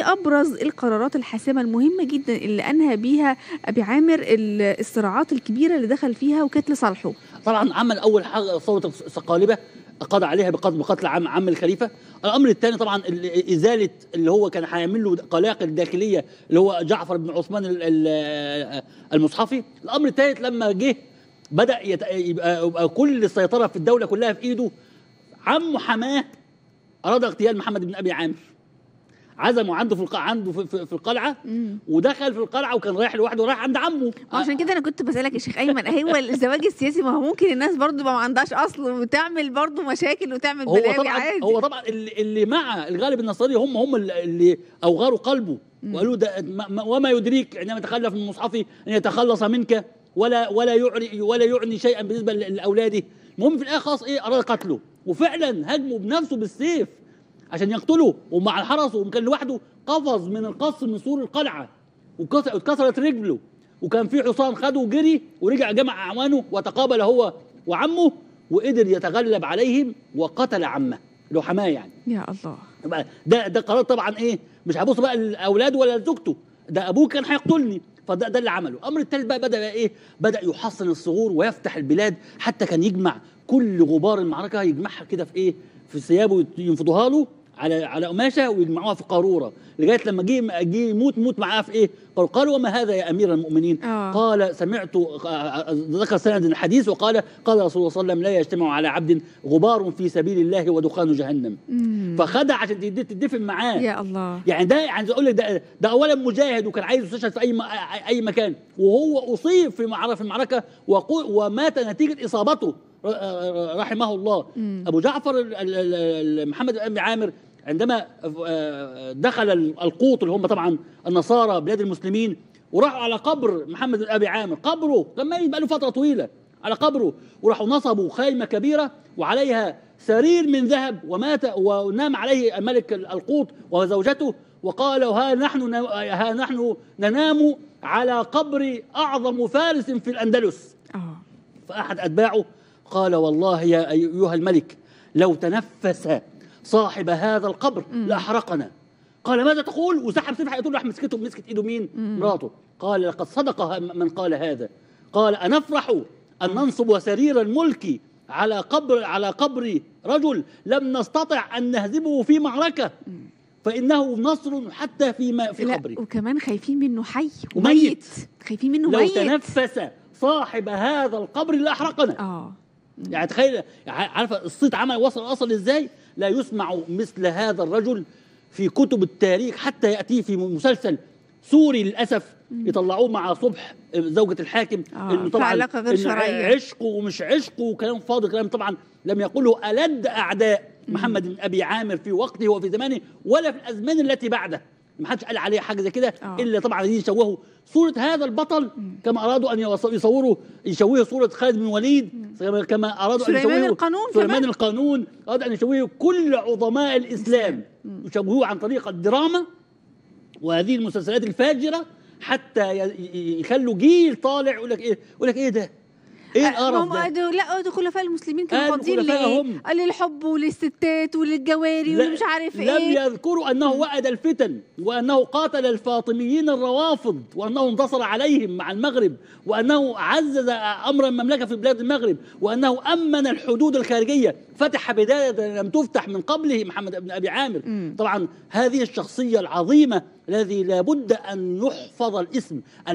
ايه ابرز القرارات الحاسمه المهمه جدا اللي انهى بيها ابي عامر ال- الصراعات الكبيره اللي دخل فيها وكانت لصالحه طبعا عمل اول حاجه ثوره الصقالبه قضى عليها بقتل بقتل عم عم الخليفه الامر الثاني طبعا ال- ازاله اللي هو كان هيعمل له قلاقل داخليه اللي هو جعفر بن عثمان ال- ال- المصحفي الامر الثالث لما جه بدا يت... يبقى, يبقى كل السيطره في الدوله كلها في ايده عمه حماه اراد اغتيال محمد بن ابي عامر عزمه عنده في الق... عنده في, في, في القلعه مم. ودخل في القلعه وكان رايح لوحده رايح عند عمه عشان كده انا كنت بسالك يا شيخ ايمن هو الزواج السياسي ما هو ممكن الناس برضو ما عندهاش اصل وتعمل برضو مشاكل وتعمل هو بلاوي طبعا عادي هو طبعا اللي, اللي مع الغالب النصراني هم هم اللي- اللي اوغروا قلبه وقالوا ده ما- ما- وما يدريك عندما تخلف من مصحفي ان يتخلص منك ولا ولا يعني ولا يعني شيئا بالنسبه ل- لاولاده المهم في الاخر خلاص ايه اراد قتله وفعلا هاجمه بنفسه بالسيف عشان يقتله ومع الحرس وكان لوحده قفز من القصر من سور القلعه وكس- واتكسرت رجله وكان في حصان خده وجري ورجع جمع اعوانه وتقابل هو وعمه وقدر يتغلب عليهم وقتل عمه اللي هو حماه يعني يا الله يبقى ده ده قرار طبعا ايه مش هبص بقى لاولاده ولا لزوجته ده ابوه كان هيقتلني فده ده اللي عمله الامر الثالث بقى بدا بقى ايه بدا يحصن الثغور ويفتح البلاد حتى كان يجمع كل غبار المعركه يجمعها كده في ايه في ثيابه ينفضوها له على على قماشه ويجمعوها في قاروره لغايه لما جه جه يموت موت معاه في ايه قالوا قالوا وما هذا يا امير المؤمنين آه. قال سمعت آه، ذكر سند الحديث وقال قال رسول الله صلى الله عليه وسلم لا يجتمع على عبد غبار في سبيل الله ودخان جهنم مم. فخدع عشان تد- تدفن معاه يا الله يعني ده عايز اقول لك ده ده اولا مجاهد وكان عايز يستشهد في اي م- اي مكان وهو اصيب في معركه في المعركه وقو- ومات نتيجه اصابته ر- ر- رحمه الله مم. ابو جعفر ال- ال- ال- محمد بن ابي عامر عندما آه، دخل ال- القوط اللي هم طبعا النصارى بلاد المسلمين وراحوا على قبر محمد بن ابي عامر قبره كان ميت بقاله فتره طويله على قبره وراحوا نصبوا خيمه كبيره وعليها سرير من ذهب ومات ونام عليه الملك القوط وزوجته وقالوا ها نحن ها نحن ننام على قبر اعظم فارس في الاندلس اه فأحد أتباعه قال والله يا أيها الملك لو تنفس صاحب هذا القبر لأحرقنا قال ماذا تقول وسحب سيف حياته راح مسكته مسكت ايده مين مراته قال لقد صدق من قال هذا قال أنفرح أن ننصب سرير الملك على قبر على قبر رجل لم نستطع أن نهزمه في معركة فإنه نصر حتى في ما في لا قبره وكمان خايفين منه حي وميت. وميت خايفين منه لو ميت تنفس صاحب هذا القبر لأحرقنا اه يعني تخيل عارفه الصيت عمل وصل وصل ازاي؟ لا يسمع مثل هذا الرجل في كتب التاريخ حتى ياتي في مسلسل سوري للاسف يطلعوه مع صبح زوجة الحاكم آه، إنه في علاقة غير إنه شرعية. عشق ومش عشق وكلام فاضي كلام طبعا لم يقوله ألد أعداء محمد بن أبي عامر في وقته وفي زمانه ولا في الأزمان التي بعده ما حدش قال عليه حاجه زي كده آه. الا طبعا عايزين يشوهوا صوره هذا البطل كما ارادوا ان يوص- يصوروا يشوهوا صوره خالد بن وليد كما ارادوا ان سليمان يشوهوا القانون سليمان كمان. القانون ارادوا ان يشوهوا كل عظماء الاسلام يشوهوه عن طريق الدراما وهذه المسلسلات الفاجره حتى ي- ي- يخلوا جيل طالع يقول لك ايه يقول لك ايه ده؟ ايه القرف هم ده؟ قالوا- لا ده خلفاء المسلمين كانوا قالوا فاضيين خلفاء ليه؟ هم. قال للحب وللستات وللجواري لا- ومش عارف لم ايه يذكروا انه وأد الفتن وانه قاتل الفاطميين الروافض وانه انتصر عليهم مع المغرب وانه عزز امر المملكه في بلاد المغرب وانه امن الحدود الخارجيه فتح بدايه لم تفتح من قبله محمد بن ابي عامر مم. طبعا هذه الشخصيه العظيمه الذي لابد ان يحفظ الاسم